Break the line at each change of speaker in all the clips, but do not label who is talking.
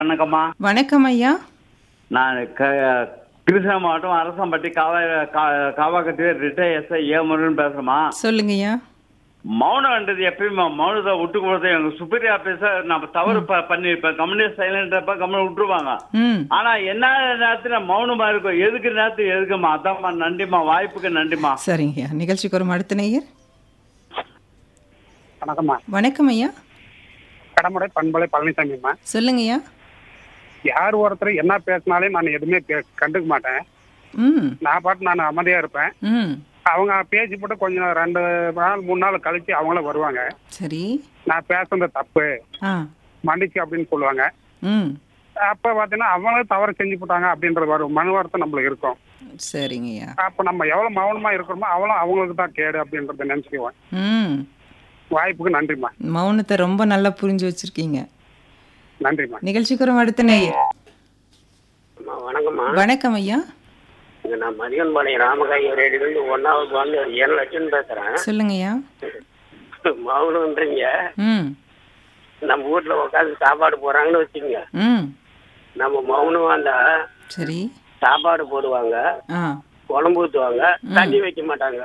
வணக்கம்மா
வணக்கம் ஐயா
நான் க கிருஷ்ணா மாவட்டம் அரசம்பட்டி காவா கா- காவாக்கத்திலே ரிட்டையர் எஸ்ஐ ஏமுருன்னு பேசுறேம்மா
சொல்லுங்கய்யா
மௌனம்ன்றது எப்பயுமே மௌனத்தை விட்டு கொடுத்து எங்க சுப்பீரியர் ஆபீஸர் நம்ம தவறு ப- பண்ணிருப்பேன் கம்பெனி சைலண்டப்ப கம்பெனி விட்டுருவாங்க
ம்
ஆனா என்ன நேரத்துல மௌனமா இருக்கும் எதுக்கு நேரத்துக்கு எதுக்குமா அதாம்மா நன்றிம்மா வாய்ப்புக்கு நன்றிம்மா
சரிங்கய்யா நிகழ்ச்சிக்கு ஒரு அடுத்த நேயர்
வணக்கம்மா
வணக்கம் ஐயா
கடமுறை பண்பலை பழனிசாமிம்மா
சொல்லுங்கய்யா
யார் ஒருத்தர் என்ன பேசினாலே நான் எதுவுமே பே- கண்டுக்க மாட்டேன்
ம்
நான் பாட்டு நான் அமைதியா இருப்பேன்
ம்
அவங்க பேசி போட்டு கொஞ்சம் நேரம் ரெண்டு நாள் மூணு நாள் கழிச்சு அவங்களும் வருவாங்க
சரி
நான் பேசுறது தப்பு
ஆ
மன்னிச்சு அப்படின்னு சொல்லுவாங்க
ம்
அப்ப பாத்தீங்கன்னா அவங்களும் தவறு செஞ்சு போட்டாங்க அப்படின்றது வரும் மனு வருத்தம் நம்மளுக்கு இருக்கும்
சரிங்கய்யா
அப்ப நம்ம எவ்வளவு மௌனமா இருக்கிறோமோ அவ்வளவு அவங்களுக்கு தான் கேடு அப்படின்றத நினைச்சுக்குவேன்
ம்
வாய்ப்புக்கு நன்றிம்மா
மௌனத்தை ரொம்ப நல்லா புரிஞ்சு வச்சிருக்கீங்க
நன்றிம்மா
நிகழ்ச்சிக்கு ஒரு அடுத்த நேயர்
அம்மா, வணக்கம்மா
வணக்கம் ஐயா
இங்க நான் மதியன்பாளையம் ராமகாய் ரேடியிலிருந்து ஒன்னாவது வந்து ஏழு லட்சம் பேசுறேன்
சொல்லுங்கய்யா
மௌனம்ன்றீங்க
ம்
நம்ம வீட்ல உட்காந்து சாப்பாடு போடுறாங்கன்னு வச்சுக்கோங்க
ம்
நம்ம மௌனமா இருந்தா
சரி
சாப்பாடு போடுவாங்க
ஆ
குழம்பு ஊத்துவாங்க தண்ணி வைக்க மாட்டாங்க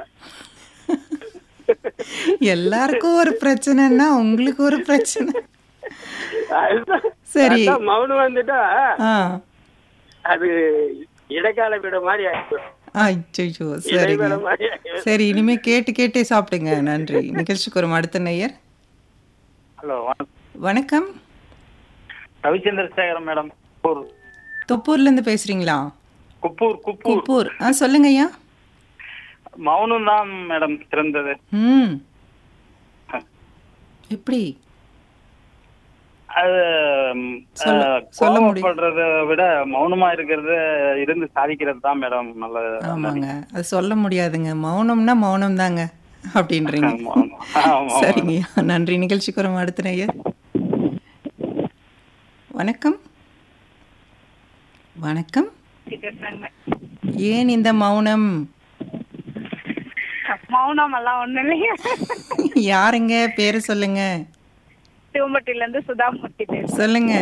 எல்லாருக்கும் ஒரு பிரச்சனைன்னா உங்களுக்கு ஒரு பிரச்சனை
அதுதான்
சரி.
அதான் மௌனம் வந்துட்டா
ஆ
அது இடைக்கால வீடு மாதிரி ஆயிடும்
அச்சோ சரிங்க
இடைவேளை மாதிரி ஆயிடும்
சரி இனிமே கேட்டு கேட்டே சாப்பிடுங்க நன்றி நிகழ்ச்சிக்கு ஒரு அடுத்த நேயர்
ஹலோ
வணக்கம்
ரவிச்சந்திர சேகரம் மேடம் குப்பூர்
தொப்பூர்ல இருந்து பேசுறீங்களா
குப்பூர் குப்பூர்
குப்பூர் ஆ சொல்லுங்க ஐயா
மௌனம் தான் மேடம் சிறந்தது
ம் எப்படி
அது ம்,
சொல்ல-
அஹ்,
சொல்ல முடியும்.
கோவப்படுறத விட மௌனமா இருக்கிறது இருந்து சாதிக்கிறது தான் மேடம் நல்லது
ஆமாங்க அது சொல்ல முடியாதுங்க மௌனம்னா மௌனம் தாங்க அப்படின்றீங்க
ஆமா, ஆமா. ஆமா.
சரிங்கய்யா நன்றி நிகழ்ச்சிக்கு ஒரு அடுத்த நேயர் வணக்கம் வணக்கம் ஏன் இந்த மௌனம்
மௌனம் எல்லாம் ஒண்ணும் இல்லையா
யாருங்க பேரு சொல்லுங்க
சிவம்பட்டில இருந்து சுதாமூர்த்தி பேசுறேன்
சொல்லுங்க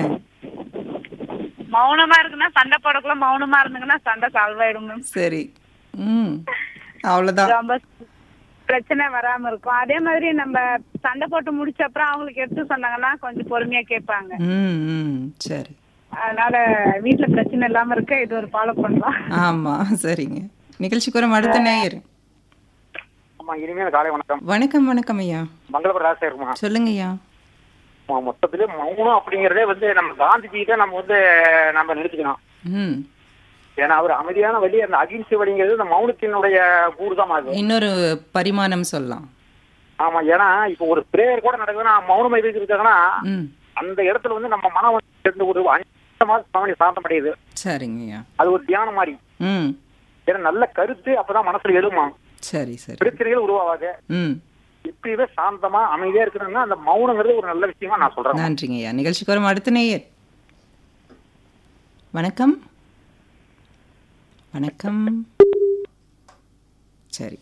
மௌனமா இருக்குன்னா சண்டை போடக்குள்ள மௌனமா இருந்துங்கன்னா சண்டை சால்வ் ஆயிடும் மேம்
சரி ம் அவ்வளோதான்
ரொம்ப பிரச்சனை வராம இருக்கும் அதே மாதிரி நம்ம சண்டை போட்டு முடிச்ச அப்புறம் அவங்களுக்கு எடுத்து சொன்னாங்கன்னா கொஞ்சம் பொறுமையா கேட்பாங்க
ம் ம் சரி
அதனால வீட்ல பிரச்சனை இல்லாம இருக்க இது ஒரு ஃபாலோ பண்ணலாம்
ஆமா சரிங்க நிகழ்ச்சிக்கு ஒரு அடுத்த நேயர்
ஆமா இனிமேல் காலை வணக்கம்
வணக்கம் வணக்கம் ஐயா
மங்களபுரம் ராசேருமா
சொல்லுங்க ஐயா
மொத்தத்திலே மௌனம் அப்படிங்கறதே வந்து நம்ம காந்திஜி தான் நம்ம வந்து நம்ம நிறுத்திக்கணும்
ம்
ஏன்னா அவர் அமைதியான வழி அந்த அகிம்சை வழிங்கிறது அந்த மௌனத்தினுடைய கூறுதான் அது
இன்னொரு பரிமாணம் சொல்லலாம்
ஆமா ஏன்னா இப்போ ஒரு பிரேயர் கூட நடக்குதுன்னா மௌனம் எதுக்கு இருக்காங்கன்னா
ம்
அந்த இடத்துல வந்து நம்ம மனம் வந்து ஒரு அஞ்சு மாதம் சாமி சாந்தம் அடையுது
சரிங்க ஐயா
அது ஒரு தியானம் மாதிரி
ம்
ஏன்னா நல்ல கருத்து அப்பதான் மனசுல எழுமா
சரி சரி
பிரச்சனைகள் உருவாகாது
ம்
இப்படியே சாந்தமா அமைதியா இருக்கணும்னா அந்த மௌனங்கிறது ஒரு நல்ல விஷயமா நான் சொல்றேன்
நன்றிங்க ஐயா நிகழ்ச்சிக்கு வரும் அடுத்த நேயர் வணக்கம் வணக்கம் சரி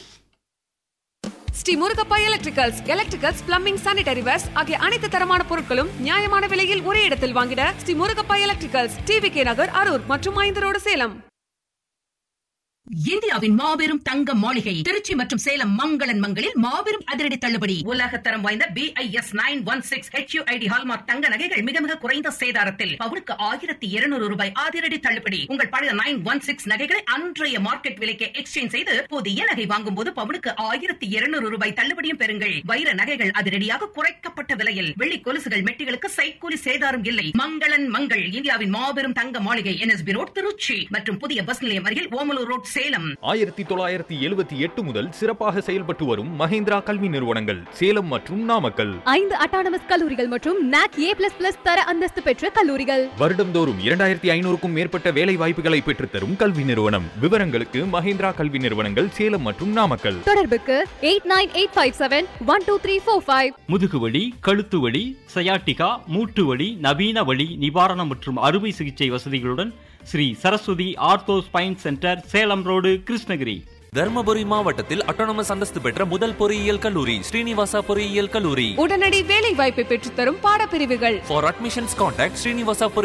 Sri Murugappa electricals electricals plumbing sanitary wares ஆகிய அனைத்து தரமான பொருட்களும் நியாயமான விலையில் ஒரே இடத்தில் வாங்கிட Sri Murugappa electricals TV K Nagar Arur மற்றும் ஐந்தரோடு சேலம்
இந்தியாவின் மாபெரும் தங்க மாளிகை திருச்சி மற்றும் சேலம் மங்களன் மங்களில் மாபெரும் அதிரடி தள்ளுபடி உலக தரம் வாய்ந்த B I S nine one six HUID hallmark தங்க நகைகள் மிக மிக குறைந்த சேதாரத்தில் பவுனுக்கு ஆயிரத்தி இருநூறு ரூபாய் அதிரடி தள்ளுபடி உங்கள் பழைய நைன் ஒன் சிக்ஸ் நகைகளை அன்றைய மார்க்கெட் விலைக்கு எக்ஸ்சேஞ்ச் செய்து புதிய நகை வாங்கும் போது பவுனுக்கு ஆயிரத்தி இருநூறு ரூபாய் தள்ளுபடியும் பெறுங்கள் வைர நகைகள் அதிரடியாக குறைக்கப்பட்ட விலையில் வெள்ளி கொலுசுகள் மெட்டிகளுக்கு சைக்கூலி சேதாரம் இல்லை மங்களன் மங்கள் இந்தியாவின் மாபெரும் தங்க மாளிகை என்எஸ்பி ரோட் திருச்சி மற்றும் புதிய பஸ் நிலையம் அருகில் ஓமலூர் ரோட் சேலம்
ஆயிரத்தி தொள்ளாயிரத்தி எழுபத்தி எட்டு முதல் சிறப்பாக செயல்பட்டு வரும் மஹேந்திரா கல்வி நிறுவனங்கள் சேலம் மற்றும் நாமக்கல்
ஐந்து அட்டானமஸ் கல்லூரிகள் மற்றும் நாக் ஏ பிளஸ் பிளஸ் தர அந்தஸ்து பெற்ற கல்லூரிகள்
வருடந்தோறும் இரண்டாயிரத்தி ஐநூறுக்கும் மேற்பட்ட வேலை வாய்ப்புகளை பெற்றுத்தரும் கல்வி நிறுவனம் விவரங்களுக்கு மஹேந்திரா கல்வி நிறுவனங்கள் சேலம் மற்றும் நாமக்கல்
தொடர்புக்கு eight nine eight five seven one two three four five
முதுகுவலி கழுத்து வலி சயாட்டிகா மூட்டு வலி நவீன வலி நிவாரணம் மற்றும் அறுவை சிகிச்சை வசதிகளுடன் Sri Saraswathi ortho spine centre Salem road Krishnagiri
Dharmapuri மாவட்டத்தில் அட்டானமஸ் அந்தஸ்து பெற்ற முதல் பொறியியல் கல்லூரி ஸ்ரீனிவாசா பொறியியல் கல்லூரி
உடனடி வேலை வாய்ப்பை பெற்றுத்தரும் பாடப்பிரிவுகள்
ஃபார் அட்மிஷன்ஸ் கான்டாக்ட் ஸ்ரீனிவாசா